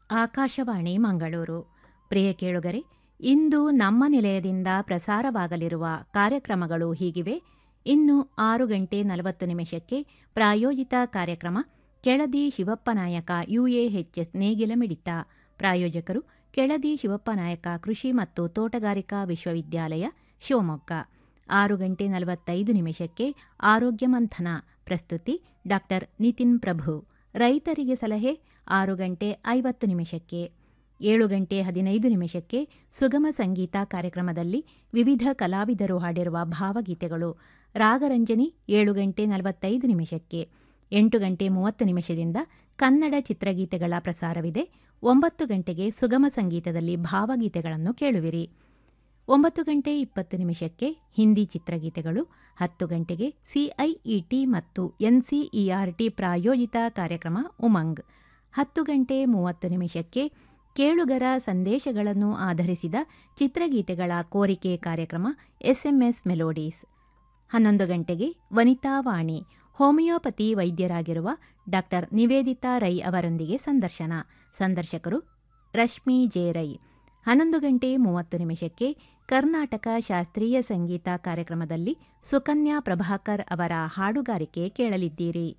ಆಕಾಶವಾಣಿ ಮಂಗಳೂರು ಪ್ರಿಯ ಕೇಳುಗರೆ ಇಂದು ನಮ್ಮ ನಿಲಯದಿಂದ ಪ್ರಸಾರವಾಗಲಿರುವ ಕಾರ್ಯಕ್ರಮಗಳು ಹೀಗಿವೆ ಇನ್ನು ಆರು ಗಂಟೆ ನಲವತ್ತು ನಿಮಿಷಕ್ಕೆ ಪ್ರಾಯೋಜಿತ ಕಾರ್ಯಕ್ರಮ ಕೆಳದಿ ಶಿವಪ್ಪನಾಯಕ ಯುಎಎಚ್ಎಸ್ ನೇಗಿಲ ಮಿಡಿತ ಪ್ರಾಯೋಜಕರು ಕೆಳದಿ ಶಿವಪ್ಪನಾಯಕ ಕೃಷಿ ಮತ್ತು ತೋಟಗಾರಿಕಾ ವಿಶ್ವವಿದ್ಯಾಲಯ ಶಿವಮೊಗ್ಗ ಆರು ಗಂಟೆ ನಲವತ್ತೈದು ನಿಮಿಷಕ್ಕೆ ಆರೋಗ್ಯ ಮಂಥನ ಪ್ರಸ್ತುತಿ ಡಾಕ್ಟರ್ ನಿತಿನ್ ಪ್ರಭು ರೈತರಿಗೆ ಸಲಹೆ ಆರು ಗಂಟೆ ಐವತ್ತು ನಿಮಿಷಕ್ಕೆ ಏಳು ಗಂಟೆ ಹದಿನೈದು ನಿಮಿಷಕ್ಕೆ ಸುಗಮ ಸಂಗೀತ ಕಾರ್ಯಕ್ರಮದಲ್ಲಿ ವಿವಿಧ ಕಲಾವಿದರು ಹಾಡಿರುವ ಭಾವಗೀತೆಗಳು ರಾಗರಂಜನಿ ಏಳು ಗಂಟೆ ನಲವತ್ತೈದು ನಿಮಿಷಕ್ಕೆ ಎಂಟು ಗಂಟೆ ಮೂವತ್ತು ನಿಮಿಷದಿಂದ ಕನ್ನಡ ಚಿತ್ರಗೀತೆಗಳ ಪ್ರಸಾರವಿದೆ ಒಂಬತ್ತು ಗಂಟೆಗೆ ಸುಗಮ ಸಂಗೀತದಲ್ಲಿ ಭಾವಗೀತೆಗಳನ್ನು ಕೇಳುವಿರಿ ಒಂಬತ್ತು ಗಂಟೆ ಇಪ್ಪತ್ತು ನಿಮಿಷಕ್ಕೆ ಹಿಂದಿ ಚಿತ್ರಗೀತೆಗಳು ಹತ್ತು ಗಂಟೆಗೆ ಸಿಐಇಟಿ ಮತ್ತು ಎನ್ಸಿಇಆರ್ಟಿ ಪ್ರಾಯೋಜಿತ ಕಾರ್ಯಕ್ರಮ ಉಮಂಗ್ ಹತ್ತು ಗಂಟೆ ಮೂವತ್ತು ನಿಮಿಷಕ್ಕೆ ಕೇಳುಗರ ಸಂದೇಶಗಳನ್ನು ಆಧರಿಸಿದ ಚಿತ್ರಗೀತೆಗಳ ಕೋರಿಕೆ ಕಾರ್ಯಕ್ರಮ ಎಸ್ಎಂಎಸ್ ಮೆಲೋಡೀಸ್ ಹನ್ನೊಂದು ಗಂಟೆಗೆ ವನಿತಾವಾಣಿ ಹೋಮಿಯೋಪತಿ ವೈದ್ಯರಾಗಿರುವ ಡಾಕ್ಟರ್ ನಿವೇದಿತಾ ರೈ ಅವರೊಂದಿಗೆ ಸಂದರ್ಶನ ಸಂದರ್ಶಕರು ರಶ್ಮಿ ಜೆ ರೈ ಹನ್ನೊಂದು ಗಂಟೆ ಮೂವತ್ತು ನಿಮಿಷಕ್ಕೆ ಕರ್ನಾಟಕ ಶಾಸ್ತ್ರೀಯ ಸಂಗೀತ ಕಾರ್ಯಕ್ರಮದಲ್ಲಿ ಸುಕನ್ಯಾ ಪ್ರಭಾಕರ್ ಅವರ ಹಾಡುಗಾರಿಕೆ ಕೇಳಲಿದ್ದೀರಿ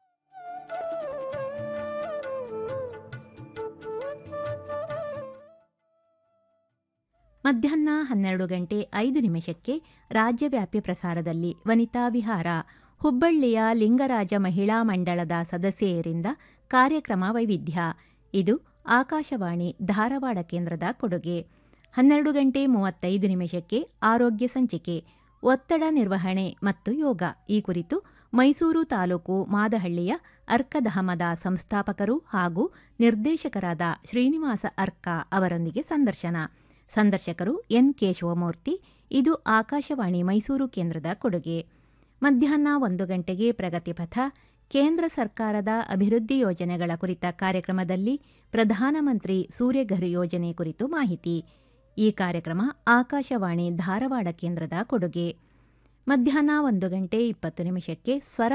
ಮಧ್ಯಾಹ್ನ ಹನ್ನೆರಡು ಗಂಟೆ ಐದು ನಿಮಿಷಕ್ಕೆ ರಾಜ್ಯವ್ಯಾಪಿ ಪ್ರಸಾರದಲ್ಲಿ ವನಿತಾ ವಿಹಾರ ಹುಬ್ಬಳ್ಳಿಯ ಲಿಂಗರಾಜ ಮಹಿಳಾ ಮಂಡಳದ ಸದಸ್ಯೆಯರಿಂದ ಕಾರ್ಯಕ್ರಮ ವೈವಿಧ್ಯ ಇದು ಆಕಾಶವಾಣಿ ಧಾರವಾಡ ಕೇಂದ್ರದ ಕೊಡುಗೆ ಹನ್ನೆರಡು ಗಂಟೆ ಮೂವತ್ತೈದು ನಿಮಿಷಕ್ಕೆ ಆರೋಗ್ಯ ಸಂಚಿಕೆ ಒತ್ತಡ ನಿರ್ವಹಣೆ ಮತ್ತು ಯೋಗ ಈ ಕುರಿತು ಮೈಸೂರು ತಾಲೂಕು ಮಾದಹಳ್ಳಿಯ ಅರ್ಕಧಾಮದ ಸಂಸ್ಥಾಪಕರು ಹಾಗೂ ನಿರ್ದೇಶಕರಾದ ಶ್ರೀನಿವಾಸ ಅರ್ಕ ಅವರೊಂದಿಗೆ ಸಂದರ್ಶನ ಸಂದರ್ಶಕರು ಎನ್ ಕೇಶವಮೂರ್ತಿ ಇದು ಆಕಾಶವಾಣಿ ಮೈಸೂರು ಕೇಂದ್ರದ ಕೊಡುಗೆ ಮಧ್ಯಾಹ್ನ ಒಂದು ಗಂಟೆಗೆ ಪ್ರಗತಿಪಥ ಕೇಂದ್ರ ಸರ್ಕಾರದ ಅಭಿವೃದ್ಧಿ ಯೋಜನೆಗಳ ಕುರಿತ ಕಾರ್ಯಕ್ರಮದಲ್ಲಿ ಪ್ರಧಾನಮಂತ್ರಿ ಸೂರ್ಯಘರ್ ಯೋಜನೆ ಕುರಿತು ಮಾಹಿತಿ ಈ ಕಾರ್ಯಕ್ರಮ ಆಕಾಶವಾಣಿ ಧಾರವಾಡ ಕೇಂದ್ರದ ಕೊಡುಗೆ ಮಧ್ಯಾಹ್ನ ಒಂದು ಗಂಟೆ ಇಪ್ಪತ್ತು ನಿಮಿಷಕ್ಕೆ ಸ್ವರ